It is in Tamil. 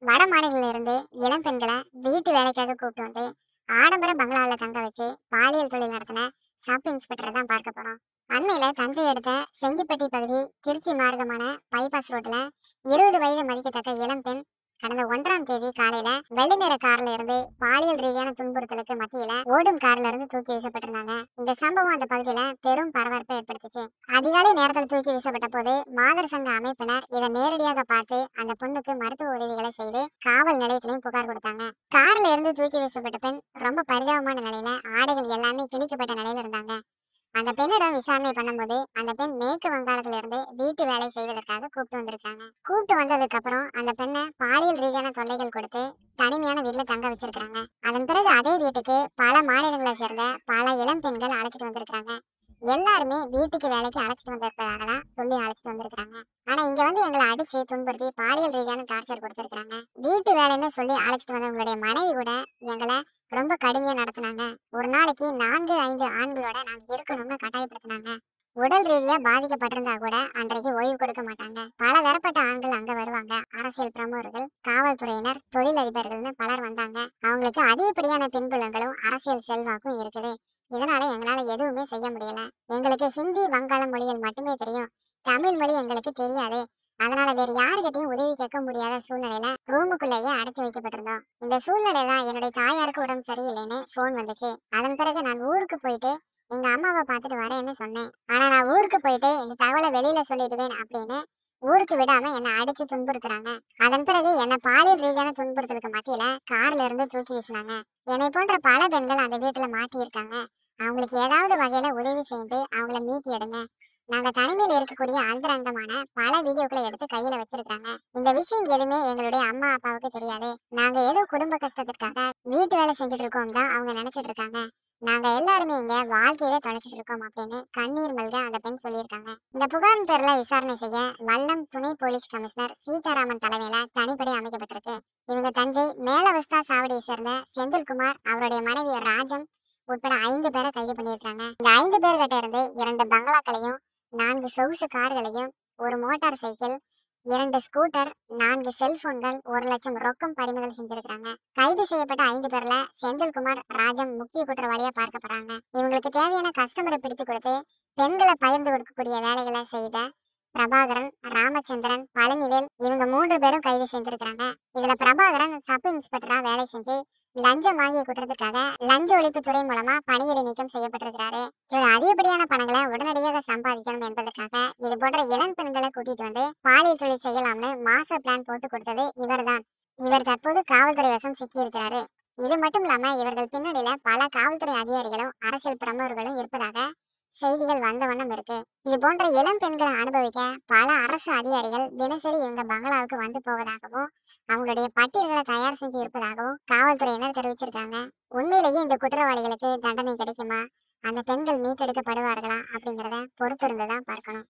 வட மாநில இருந்து இளம் பெண்களை வீட்டு வேலைக்காக கூப்பிட்டு வந்து ஆடம்பர பங்களாவில் தங்க வச்சு பாலியல் தொழில் நடத்தின சப் இன்ஸ்பெக்டரை தான் பார்க்க போறோம் அண்மையில தஞ்சை அடுத்த செங்கிப்பட்டி பகுதி திருச்சி மார்க்கமான பைபாஸ் ரோட்ல இருபது வயது மதிக்கத்தக்க இளம் பெண் கடந்த ஒன்றாம் தேதி காலையில வெள்ளை நிற கார்ல இருந்து பாலியல் ரீதியான துன்புறுத்தலுக்கு மத்தியில ஓடும் கார்ல இருந்து தூக்கி வீசப்பட்டிருந்தாங்க இந்த சம்பவம் அந்த பகுதியில பெரும் பரபரப்பை ஏற்படுத்துச்சு அதிகாலை நேரத்தில் தூக்கி வீசப்பட்ட போது மாதர் சங்க அமைப்பினர் இதை நேரடியாக பார்த்து அந்த பொண்ணுக்கு மருத்துவ உதவிகளை செய்து காவல் நிலையத்திலையும் புகார் கொடுத்தாங்க கார்ல இருந்து தூக்கி வீசப்பட்ட பெண் ரொம்ப பரிதாபமான நிலையில ஆடைகள் எல்லாமே கிழிக்கப்பட்ட நிலையில இருந்தாங்க அந்த பெண்ணிடம் விசாரணை பண்ணும்போது அந்த பெண் மேற்கு வங்காளத்துல இருந்து வீட்டு வேலை செய்வதற்காக கூப்பிட்டு வந்திருக்காங்க கூப்பிட்டு வந்ததுக்கு அப்புறம் அந்த பெண்ணை பாலியல் ரீதியான தொல்லைகள் கொடுத்து தனிமையான வீட்டுல தங்க வச்சிருக்காங்க அதன் பிறகு அதே வீட்டுக்கு பல மாநிலங்களை சேர்ந்த பல இளம் பெண்கள் அழைச்சிட்டு வந்திருக்காங்க எல்லாருமே வீட்டுக்கு வேலைக்கு அழைச்சிட்டு வந்திருக்கிறதாக தான் சொல்லி அழைச்சிட்டு வந்திருக்காங்க ஆனா இங்க வந்து எங்களை அடிச்சு துன்புறுத்தி பாலியல் ரீதியான டார்ச்சர் கொடுத்திருக்காங்க வீட்டு வேலைன்னு சொல்லி அழைச்சிட்டு வந்தவங்களுடைய மனைவி கூட எங்களை ரொம்ப கடுமையா நடத்துனாங்க ஒரு நாளைக்கு நான்கு ஐந்து ஆண்களோட நாங்க இருக்கணும்னு கட்டாயப்படுத்தினாங்க உடல் ரீதியா பாதிக்கப்பட்டிருந்தா கூட அன்றைக்கு ஓய்வு கொடுக்க மாட்டாங்க பல தரப்பட்ட ஆண்கள் அங்க வருவாங்க அரசியல் பிரமுகர்கள் காவல்துறையினர் தொழிலதிபர்கள்னு பலர் வந்தாங்க அவங்களுக்கு அதிகப்படியான பின்புலங்களும் அரசியல் செல்வாக்கும் இருக்குது இதனால எங்களால எதுவுமே செய்ய முடியல எங்களுக்கு ஹிந்தி வங்காள மொழிகள் மட்டுமே தெரியும் தமிழ் மொழி எங்களுக்கு தெரியாது அதனால வேற யாருகிட்டயும் உதவி கேட்க முடியாத சூழ்நிலையில ரூமுக்குள்ளேயே அடைச்சு வைக்கப்பட்டிருந்தோம் இந்த சூழ்நிலையில என்னுடைய தாயாருக்கு உடம்பு சரியில்லைன்னு போன் வந்துச்சு அதன் பிறகு நான் ஊருக்கு போயிட்டு எங்க அம்மாவை பார்த்துட்டு வரேன்னு சொன்னேன் ஆனா நான் ஊருக்கு போயிட்டு இந்த தகவலை வெளியில சொல்லிடுவேன் அப்படின்னு ஊருக்கு விடாம என்னை அடிச்சு துன்புறுத்துறாங்க அதன் பிறகு என்ன பாலியல் ரீதியான துன்புறுத்தலுக்கு மத்தியில கார்ல இருந்து தூக்கி வீசினாங்க என்னை போன்ற பல பெண்கள் அந்த வீட்டுல மாட்டி இருக்காங்க அவங்களுக்கு ஏதாவது வகையில உதவி செய்து அவங்கள மீட்டி எடுங்க நாங்க தனிமையில் இருக்கக்கூடிய அந்தரங்கமான பல வீடியோக்களை எடுத்து கையில வச்சிருக்காங்க இந்த விஷயம் எதுவுமே எங்களுடைய அம்மா அப்பாவுக்கு தெரியாது நாங்க ஏதோ குடும்ப கஷ்டத்திற்காக வீட்டு வேலை செஞ்சுட்டு இருக்கோம் தான் அவங்க நினைச்சிட்டு இருக்காங்க நாங்க எல்லாருமே இங்க வாழ்க்கையவே தொலைச்சிட்டு இருக்கோம் அப்படின்னு கண்ணீர் மல்க அந்த பெண் சொல்லியிருக்காங்க இந்த புகாரின் பேர்ல விசாரணை செய்ய வல்லம் துணை போலீஸ் கமிஷனர் சீதாராமன் தலைமையில தனிப்படை அமைக்கப்பட்டிருக்கு இவங்க தஞ்சை மேலவஸ்தா சாவடியை சேர்ந்த செந்தில்குமார் அவருடைய மனைவி ராஜம் உட்பட ஐந்து பேரை கைது பண்ணியிருக்காங்க இந்த ஐந்து பேர் கிட்ட இருந்து இரண்டு பங்களாக்களையும் நான்கு சொகுசு கார்களையும் ஒரு மோட்டார் சைக்கிள் இரண்டு ஸ்கூட்டர் நான்கு செல்போன்கள் ஒரு லட்சம் ரொக்கம் பறிமுதல் செஞ்சிருக்காங்க கைது செய்யப்பட்ட ஐந்து பேர்ல செந்தில்குமார் ராஜம் முக்கிய குற்றவாளியா பார்க்கப்படுறாங்க இவங்களுக்கு தேவையான கஸ்டமரை பிடித்து கொடுத்து பெண்களை பகிர்ந்து கொடுக்கக்கூடிய வேலைகளை செய்த பிரபாகரன் ராமச்சந்திரன் பழனிவேல் இவங்க மூன்று பேரும் கைது செஞ்சிருக்காங்க இதுல பிரபாகரன் சப் இன்ஸ்பெக்டரா வேலை செஞ்சு லஞ்சம் வாங்கிய குற்றத்துக்காக லஞ்ச ஒழிப்பு துறை மூலமா பணியிடை நீக்கம் செய்யப்பட்டிருக்கிறாரு இவர் அதிகப்படியான பணங்களை உடனடியாக சம்பாதிக்கணும் என்பதற்காக இது போன்ற இளம் பெண்களை கூட்டிட்டு வந்து பாலியல் தொழில் செய்யலாம்னு மாஸ்டர் பிளான் போட்டு கொடுத்தது இவர்தான் இவர் தற்போது காவல்துறை வசம் சிக்கியிருக்கிறாரு இது மட்டும் இல்லாம இவர்கள் பின்னணியில பல காவல்துறை அதிகாரிகளும் அரசியல் பிரமுகர்களும் இருப்பதாக செய்திகள் வந்த வண்ணம் இருக்கு இது போன்ற இளம் பெண்களை அனுபவிக்க பல அரசு அதிகாரிகள் தினசரி இவங்க பங்களாவுக்கு வந்து போவதாகவும் அவங்களுடைய பட்டியல்களை தயார் செஞ்சு இருப்பதாகவும் காவல்துறையினர் தெரிவிச்சிருக்காங்க உண்மையிலேயே இந்த குற்றவாளிகளுக்கு தண்டனை கிடைக்குமா அந்த பெண்கள் மீட்டெடுக்கப்படுவார்களா அப்படிங்கிறத பொறுத்திருந்து தான் பார்க்கணும்